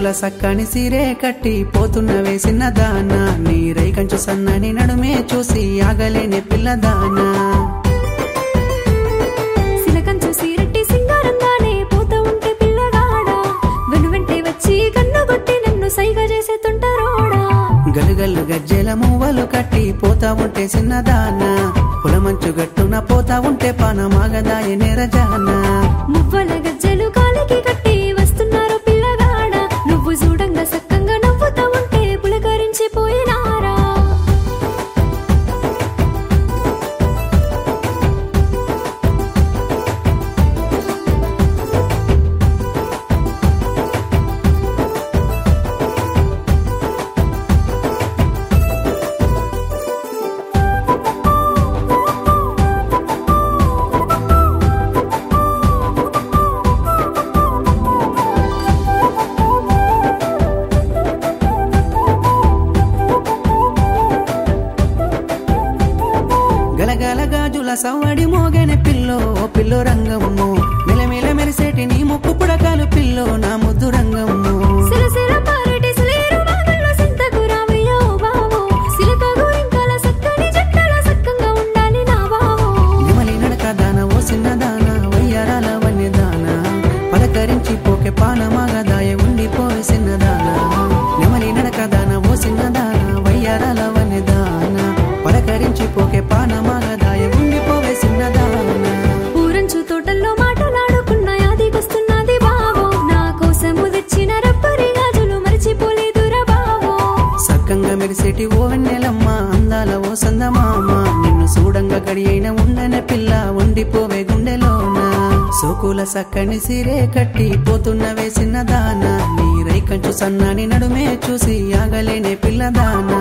సోకుల సక్కని సిరే కట్టి పోతున్న వేసిన దాన నీరై కంచు సన్నని నడుమే చూసి ఆగలేని పిల్లదానా సిలకంచు సీరట్టి సింగారంగానే పోతా ఉంటే పిల్లగాడా వెను వెంటే వచ్చి కన్ను కొట్టి నన్ను సైగ చేసే తుంటరోడా గలుగల్లు గజ్జెల మూవలు కట్టి పోతా ఉంటే చిన్నదానా పొలమంచు గట్టున పోతా ఉంటే పానమాగదాయ నెరజానా మువ్వల గజ్జెలు కాలికి కట్టి వస్తున్నారు పిల్లగాడా నువ్వు చూడంగా సక్కంగా నవ్వుతా ఉంటే పులకరించి పోయినారా గలగల గాజుల సవ్వడి మోగెన పిల్లో ఓ పిల్లో రంగమ్ము మెలమెల మెరిసేటి నీ ముక్కు పుడకాలు పిల్లో నా ముద్దు రంగమ్ము సిలసిల పారెటి సిలేరు వాగుల్లో సింతకు రావయ్యో బావో సిలక గోరింకల సక్కని జట్టల సక్కంగా ఉండాలి నా బావో నిమలి నడక దాన ఓ చిన్నదాన వయ్యారాల వన్య దాన పలకరించి పోకే పానమాగదాయ ఉండిపోయి చిన్నదాన నిమలి నడక దాన ఓ చిన్నదాన వయ్యారాల వన్య దాన పలకరించి పోకే పానమాగదాయ ఉండిపోవే చిన్నదాన ఊరంచు తోటల్లో మాటలాడుకున్న యాదికొస్తున్నది బావో నా కోసము తెచ్చిన రబ్బరి గాజులు మర్చిపోలేదురా బావో సక్కంగా మెరిసేటి ఓ వెన్నెలమ్మ అందాల ఓ సందమామ నిన్ను చూడంగా గడి అయిన ఉండన పిల్ల ఉండిపోవే గుండెలోన సోకుల సక్కని సిరే కట్టి పోతున్న వేసిన దాన నీరై కంచు సన్నాని నడుమే చూసి ఆగలేనే పిల్లదానా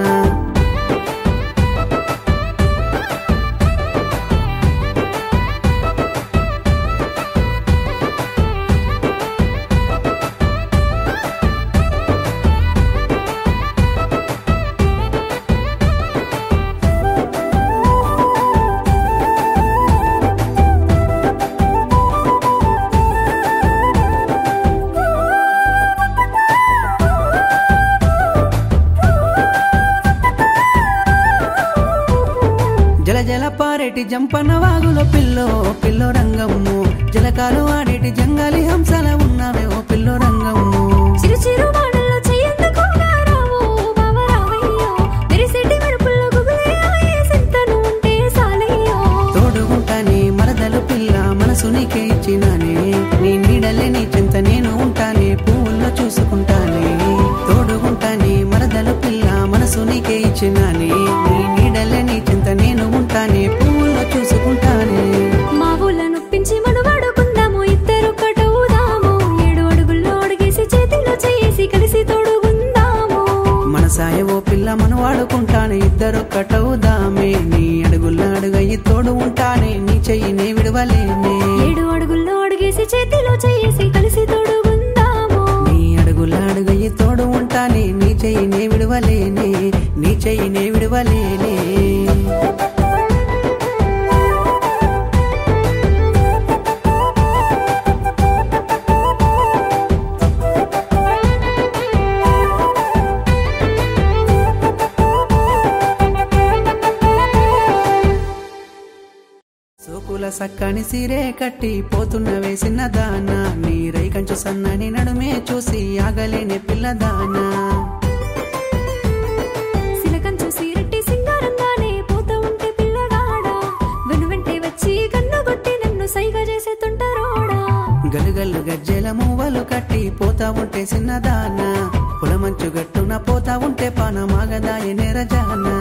జల జల పారేటి జంపన వాగులో పిల్లో పిల్లో రంగమ్ము జలకాలు ఆడేటి జంగాలి హంసల ఉన్నావే ఓ పిల్లో రంగమ్ము చిరు చిరు వాడల్లో చెయ్యందుకు రావో బావ రావయ్యో మెరిసెట్టి మెరుపుల్లో గుబులే ఆయే సింతను ఉంటే సాలయ్యో తోడుగుంటానే మరదలు పిల్ల మనసు నీకే ఇచ్చినానే నీ నీడలే నీ చింత నేను ఉంటానే పువ్వుల్లో చూసుకుంటానే తోడుగుంటానే మరదలు పిల్ల మనసు నీకే ఇచ్చినానే నీ నీడలే నీ చింత నేను ఉంటానే పువ్వుల్లో చూసుకుంటానే మా ఊళ్ళ నొప్పించి మనువాడుకుందాము ఇద్దరు కటవుదాము ఏడు అడుగుల్లో అడిగేసి చేతిలో చేసి కలిసి తోడుగుందాము మనసాయ ఓ పిల్ల మనం వాడుకుంటానే ఇద్దరు కటవుదామే నీ అడుగుల్లో అడుగయ్యి తోడు ఉంటానే నీ చెయ్యి నే విడవలేనే ఏడు అడుగుల్లో అడిగేసి చేతిలో చేసి కలిసి తోడుగుందాము నీ అడుగుల అడుగయ్యి తోడు ఉంటానే నీ చెయ్యి నే విడవలేనే నీ చెయ్యి నే విడవలేనే సోకుల సక్కని సిరే కట్టి పోతున్న వేసిన దాన నీరై కంచు సన్నని నడుమే చూసి ఆగలేని పిల్లదానా సిలకంచు సీరట్టి సింగారంగానే పోతా ఉంటే పిల్లగాడా వెను వెంటే వచ్చి కన్ను కొట్టి నన్ను సైగ చేసే తుంటరోడా గలుగల్లు గజ్జెల మూవలు కట్టి పోతా ఉంటే చిన్నదానా పొలమంచు గట్టున పోతా ఉంటే పానమాగదాయ నెరజానా